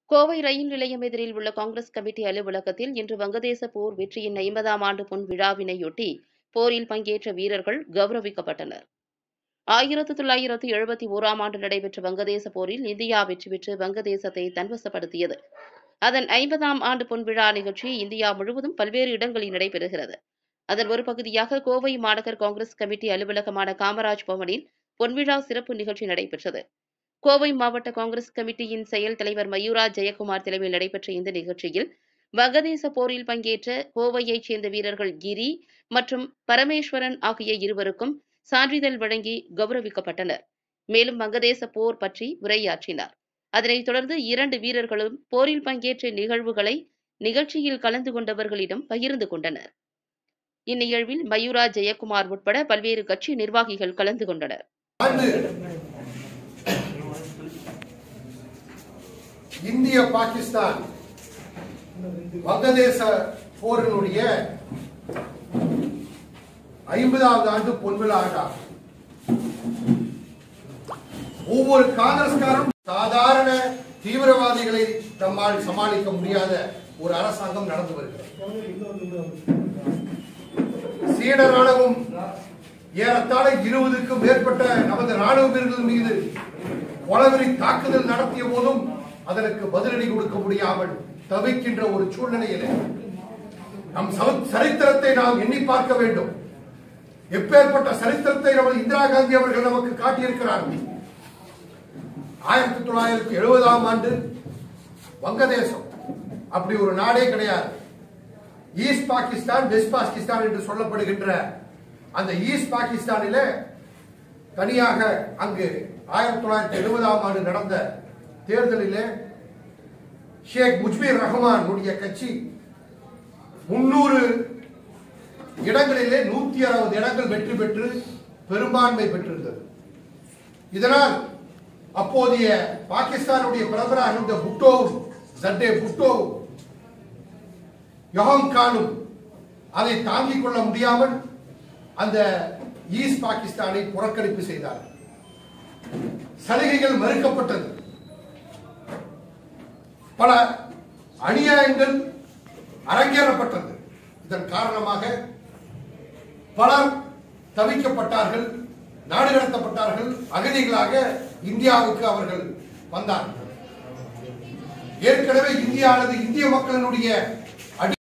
கோவை ரயில் நிலையம் எதிரில் உள்ள காங்கிரஸ் கமிட்டி அலுவலகத்தில் இன்று வங்கதேச போர் வெற்றியின் ஐம்பதாம் ஆண்டு பொன் விழாவினையொட்டி போரில் பங்கேற்ற வீரர்கள் கௌரவிக்கப்பட்டனர் ஆயிரத்து தொள்ளாயிரத்து எழுபத்தி ஓராம் ஆண்டு நடைபெற்ற வங்கதேச போரில் இந்தியா வெற்றி பெற்று வங்கதேசத்தை தன்வசப்படுத்தியது அதன் ஐம்பதாம் ஆண்டு பொன்விழா நிகழ்ச்சி இந்தியா முழுவதும் பல்வேறு இடங்களில் நடைபெறுகிறது அதன் ஒரு பகுதியாக கோவை மாநகர் காங்கிரஸ் கமிட்டி அலுவலகமான காமராஜ் பவனில் பொன்விழா சிறப்பு நிகழ்ச்சி நடைபெற்றது கோவை மாவட்ட காங்கிரஸ் கமிட்டியின் செயல் தலைவர் மயூரா ஜெயக்குமார் தலைமையில் நடைபெற்ற இந்த நிகழ்ச்சியில் வங்கதேச போரில் பங்கேற்ற கோவையைச் சேர்ந்த வீரர்கள் கிரி மற்றும் பரமேஸ்வரன் ஆகிய இருவருக்கும் சான்றிதழ் வழங்கி கௌரவிக்கப்பட்டனர் மேலும் வங்கதேச போர் பற்றி உரையாற்றினார் அதனைத் தொடர்ந்து இரண்டு வீரர்களும் போரில் பங்கேற்ற நிகழ்வுகளை நிகழ்ச்சியில் கலந்து கொண்டவர்களிடம் பகிர்ந்து கொண்டனர் இந்நிகழ்வில் மயூரா ஜெயக்குமார் உட்பட பல்வேறு கட்சி நிர்வாகிகள் கலந்து கொண்டனர் ஆண்டு இந்திய பாகிஸ்தான் வங்கதேச போரினுடைய ஐம்பதாவது ஆண்டு பொன்விழா ஆண்டாகும் ஒவ்வொரு காங்கிரஸ்காரும் சாதாரண தீவிரவாதிகளை நம்மால் சமாளிக்க முடியாத ஒரு அரசாங்கம் நடந்து வருகிறது சீன ராணுவம் ஏறத்தாழ இருபதுக்கும் மேற்பட்ட நமது ராணுவ வீரர்கள் மீது கொலவெறி தாக்குதல் நடத்திய போதும் அதற்கு பதிலடி கொடுக்க முடியாமல் தவிக்கின்ற ஒரு சூழ்நிலையிலே நம் சம- சரித்திரத்தை நாம் எண்ணி பார்க்க வேண்டும் எப்பேற்பட்ட சரித்திரத்தை நமது இந்திரா காந்தி அவர்கள் நமக்கு காட்டியிருக்கிறார்கள் ஆயிரத்தி தொள்ளாயிரத்தி எழுபதாம் ஆண்டு வங்கதேசம் அப்படி ஒரு நாடே கிடையாது ஈஸ்ட் பாகிஸ்தான் வெஸ்ட் பாகிஸ்தான் என்று சொல்லப்படுகின்ற அந்த ஈஸ்ட் பாகிஸ்தானிலே தனியாக அங்கு ஆயிரத்தி தொள்ளாயிரத்தி எழுபதாம் ஆண்டு நடந்த தேர்தலிலே ஷேக் முஜ்பீர் ரஹ்மான் உடைய கட்சி முன்னூறு இடங்களிலே நூத்தி அறுபது இடங்கள் வெற்றி பெற்று பெரும்பான்மை பெற்றிருந்தது இதனால் அப்போதைய பாகிஸ்தானுடைய பிரதமராக இருந்த புட்டோவும் ஜட்டே புட்டோவும் யோகம் கானும் அதை தாங்கிக் கொள்ள முடியாமல் அந்த ஈஸ்ட் பாகிஸ்தானை புறக்கணிப்பு செய்தார் சலுகைகள் மறுக்கப்பட்டது பல அநியாயங்கள் அரங்கேறப்பட்டது இதன் காரணமாக பலர் தவிக்கப்பட்டார்கள் நாடு கடத்தப்பட்டார்கள் அகதிகளாக இந்தியாவுக்கு அவர்கள் வந்தார்கள் ஏற்கனவே இந்தியானது இந்திய மக்களினுடைய